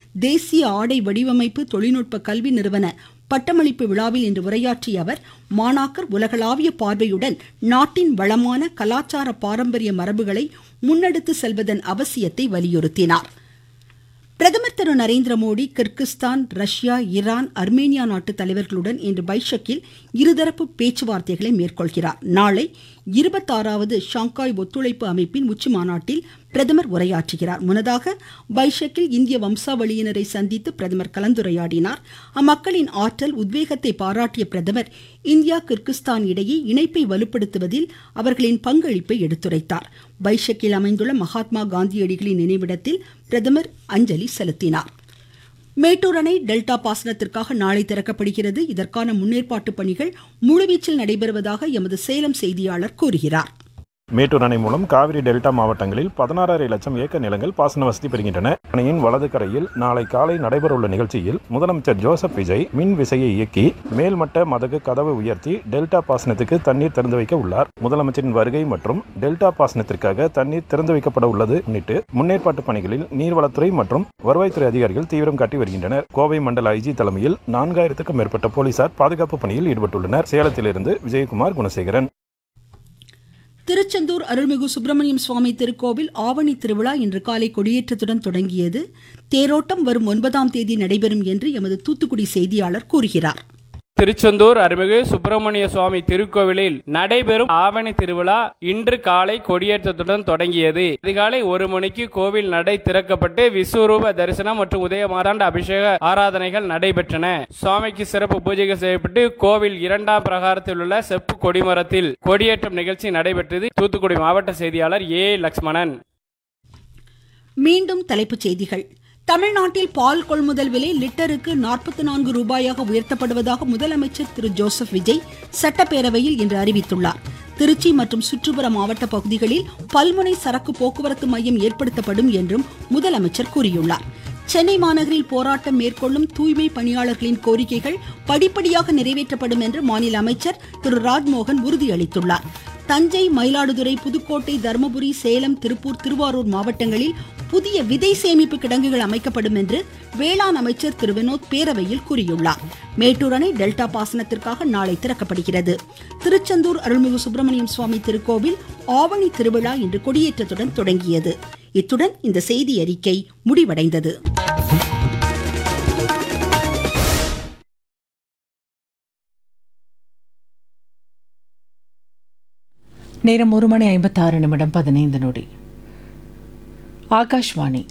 தேசிய ஆடை வடிவமைப்பு தொழில்நுட்ப கல்வி நிறுவன பட்டமளிப்பு விழாவில் இன்று உரையாற்றிய அவர் மாணாக்கர் உலகளாவிய பார்வையுடன் நாட்டின் வளமான கலாச்சார பாரம்பரிய மரபுகளை முன்னெடுத்து செல்வதன் அவசியத்தை வலியுறுத்தினார் பிரதமர் Thiru Narendra Modi Kyrgyzstan Russia Iran Armenia நாட்டு தலைவர்களுடன் இன்று பைஷக்கில் இருதரப்பு பேச்சுவார்த்தைகளை மேற்கொள்கிறார் நாளை இருபத்தாறாவது ஷாங்காய் ஒத்துழைப்பு அமைப்பின் உச்சி மாநாட்டில் பிரதமர் உரையாற்றுகிறார் முன்னதாக பைஷக்கில் இந்திய வம்சாவளியினரை சந்தித்து பிரதமர் கலந்துரையாடினார் அம்மக்களின் ஆற்றல் உத்வேகத்தை பாராட்டிய பிரதமர் இந்தியா கிர்கிஸ்தான் இடையே இணைப்பை வலுப்படுத்துவதில் அவர்களின் பங்களிப்பை எடுத்துரைத்தார் பைஷக்கில் அமைந்துள்ள மகாத்மா காந்தியடிகளின் நினைவிடத்தில் பிரதமர் அஞ்சலி செலுத்தினார் மேட்டூர் அணை டெல்டா பாசனத்திற்காக நாளை திறக்கப்படுகிறது இதற்கான முன்னேற்பாட்டு பணிகள் முழுவீச்சில் நடைபெறுவதாக எமது சேலம் செய்தியாளர் கூறுகிறார் மேட்டூர் அணை மூலம் காவிரி டெல்டா மாவட்டங்களில் பதினாறரை லட்சம் ஏக்கர் நிலங்கள் பாசன வசதி பெறுகின்றன அணையின் வலது கரையில் நாளை காலை நடைபெறவுள்ள நிகழ்ச்சியில் முதலமைச்சர் ஜோசப் விஜய் மின் விசையை இயக்கி மேல்மட்ட மதகு கதவு உயர்த்தி டெல்டா பாசனத்துக்கு தண்ணீர் திறந்து வைக்க உள்ளார் முதலமைச்சரின் வருகை மற்றும் டெல்டா பாசனத்திற்காக தண்ணீர் திறந்து வைக்கப்பட உள்ளது முன்னிட்டு முன்னேற்பாட்டு பணிகளில் நீர்வளத்துறை மற்றும் வருவாய்த்துறை அதிகாரிகள் தீவிரம் காட்டி வருகின்றனர் கோவை மண்டல ஐஜி தலைமையில் நான்காயிரத்துக்கும் மேற்பட்ட போலீசார் பாதுகாப்பு பணியில் ஈடுபட்டுள்ளனர் சேலத்திலிருந்து விஜயகுமார் குணசேகரன் திருச்செந்தூர் அருள்மிகு சுப்பிரமணியம் சுவாமி திருக்கோவில் ஆவணி திருவிழா இன்று காலை கொடியேற்றத்துடன் தொடங்கியது தேரோட்டம் வரும் ஒன்பதாம் தேதி நடைபெறும் என்று எமது தூத்துக்குடி செய்தியாளர் கூறுகிறார் திருச்செந்தூர் அருள்மிகு சுப்பிரமணிய சுவாமி திருக்கோவிலில் நடைபெறும் ஆவணி திருவிழா இன்று காலை கொடியேற்றத்துடன் தொடங்கியது அதிகாலை ஒரு மணிக்கு கோவில் நடை திறக்கப்பட்டு விஸ்வரூப தரிசனம் மற்றும் உதயமாதாண்ட அபிஷேக ஆராதனைகள் நடைபெற்றன சுவாமிக்கு சிறப்பு பூஜைகள் செய்யப்பட்டு கோவில் இரண்டாம் பிரகாரத்தில் உள்ள செப்பு கொடிமரத்தில் கொடியேற்றம் நிகழ்ச்சி நடைபெற்றது தூத்துக்குடி மாவட்ட செய்தியாளர் ஏ லக்ஷ்மணன் மீண்டும் தலைப்புச் செய்திகள் தமிழ்நாட்டில் பால் கொள்முதல் விலை லிட்டருக்கு நாற்பத்தி நான்கு ரூபாயாக உயர்த்தப்படுவதாக முதலமைச்சர் திரு ஜோசப் விஜய் சட்டப்பேரவையில் இன்று அறிவித்துள்ளார் திருச்சி மற்றும் சுற்றுப்புற மாவட்ட பகுதிகளில் பல்முனை சரக்கு போக்குவரத்து மையம் ஏற்படுத்தப்படும் என்றும் முதலமைச்சர் கூறியுள்ளார் சென்னை மாநகரில் போராட்டம் மேற்கொள்ளும் தூய்மை பணியாளர்களின் கோரிக்கைகள் படிப்படியாக நிறைவேற்றப்படும் என்று மாநில அமைச்சர் திரு ராஜ்மோகன் உறுதியளித்துள்ளார் தஞ்சை மயிலாடுதுறை புதுக்கோட்டை தருமபுரி சேலம் திருப்பூர் திருவாரூர் மாவட்டங்களில் புதிய விதை சேமிப்பு கிடங்குகள் அமைக்கப்படும் என்று வேளாண் அமைச்சர் திரு வினோத் பேரவையில் கூறியுள்ளார் மேட்டூர் அணை டெல்டா பாசனத்திற்காக நாளை திறக்கப்படுகிறது திருச்செந்தூர் அருள்மிகு சுப்பிரமணியம் சுவாமி திருக்கோவில் ஆவணி திருவிழா இன்று கொடியேற்றத்துடன் தொடங்கியது இத்துடன் இந்த செய்தி அறிக்கை முடிவடைந்தது நேரம் ஒரு மணி ஐம்பத்தாறு நிமிடம் பதினைந்து நொடி ஆகாஷ்வாணி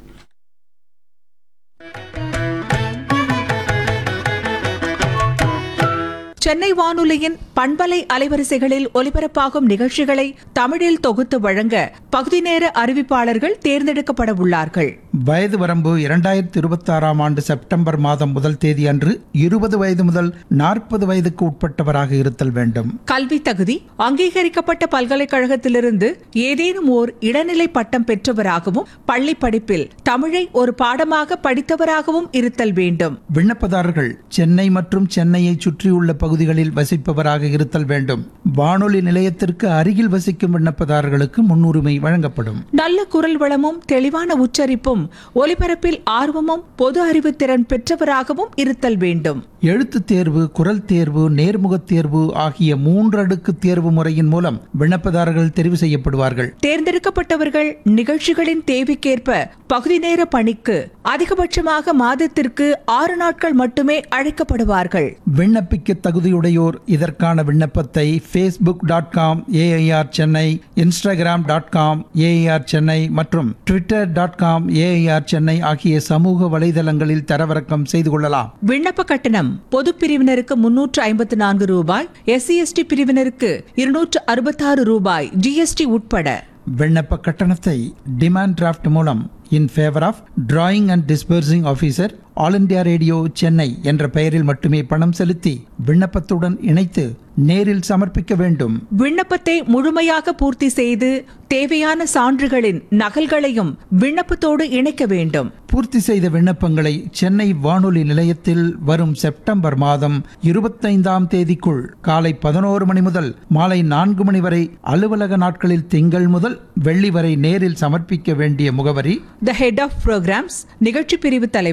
சென்னை வானொலியின் பண்பலை அலைவரிசைகளில் ஒலிபரப்பாகும் நிகழ்ச்சிகளை தமிழில் தொகுத்து வழங்க பகுதி நேர அறிவிப்பாளர்கள் தேர்ந்தெடுக்கப்பட உள்ளார்கள் வயது வரம்பு இரண்டாயிரத்தி இருபத்தி ஆறாம் ஆண்டு செப்டம்பர் மாதம் முதல் தேதி அன்று இருபது வயது முதல் நாற்பது வயதுக்கு உட்பட்டவராக இருத்தல் வேண்டும் கல்வி தகுதி அங்கீகரிக்கப்பட்ட பல்கலைக்கழகத்திலிருந்து ஏதேனும் ஓர் இடைநிலை பட்டம் பெற்றவராகவும் பள்ளி படிப்பில் தமிழை ஒரு பாடமாக படித்தவராகவும் இருத்தல் வேண்டும் விண்ணப்பதாரர்கள் சென்னை மற்றும் சென்னையை சுற்றியுள்ள பகுதிகளில் வசிப்பவராக இருத்தல் வேண்டும் வானொலி நிலையத்திற்கு அருகில் வசிக்கும் விண்ணப்பதாரர்களுக்கு முன்னுரிமை வழங்கப்படும் நல்ல குரல் வளமும் தெளிவான உச்சரிப்பும் ஒலிபரப்பில் ஆர்வமும் பொது அறிவு திறன் பெற்றவராகவும் இருத்தல் வேண்டும் எழுத்துத் தேர்வு குரல் தேர்வு நேர்முகத் தேர்வு ஆகிய மூன்றடுக்கு தேர்வு முறையின் மூலம் விண்ணப்பதாரர்கள் தெரிவு செய்யப்படுவார்கள் தேர்ந்தெடுக்கப்பட்டவர்கள் நிகழ்ச்சிகளின் தேவைக்கேற்ப பகுதி நேர பணிக்கு அதிகபட்சமாக மாதத்திற்கு ஆறு நாட்கள் மட்டுமே அழைக்கப்படுவார்கள் விண்ணப்பிக்க தகுதியுடையோர் இதற்கான விண்ணப்பத்தை Facebook dot com AIR Chennai Instagram dot com AIR Chennai மற்றும் Twitter dot com AIR Chennai ஆகிய சமூக வலைதளங்களில் தரவிறக்கம் செய்து கொள்ளலாம் விண்ணப்ப கட்டணம் பொது பிரிவினருக்கு முன்னூற்று ஐம்பத்தி நான்கு ரூபாய் எஸ்சி எஸ்டி பிரிவினருக்கு இருநூற்று அறுபத்தாறு ரூபாய் ஜிஎஸ்டி உட்பட விண்ணப்ப கட்டணத்தை டிமாண்ட் டிராஃப்ட் மூலம் in favour of drawing and disbursing officer All India Radio Chennai என்ற பெயரில் மட்டுமே பணம் செலுத்தி விண்ணப்பத்துடன் இணைத்து நேரில் சமர்ப்பிக்க வேண்டும் விண்ணப்பத்தை முழுமையாக பூர்த்தி செய்து தேவையான சான்றுகளின் நகல்களையும் விண்ணப்பத்தோடு இணைக்க வேண்டும் பூர்த்தி செய்த விண்ணப்பங்களை சென்னை வானொலி நிலையத்தில் வரும் செப்டம்பர் மாதம் இருபத்தைந்தாம் தேதிக்குள் காலை பதினோரு மணி முதல் மாலை நான்கு மணி வரை அலுவலக நாட்களில் திங்கள் முதல் வெள்ளி வரை நேரில் சமர்ப்பிக்க வேண்டிய முகவரி த ஹெட் ஆஃப் ப்ரோக்ராம்ஸ் நிகழ்ச்சி பிரிவு தலைவர்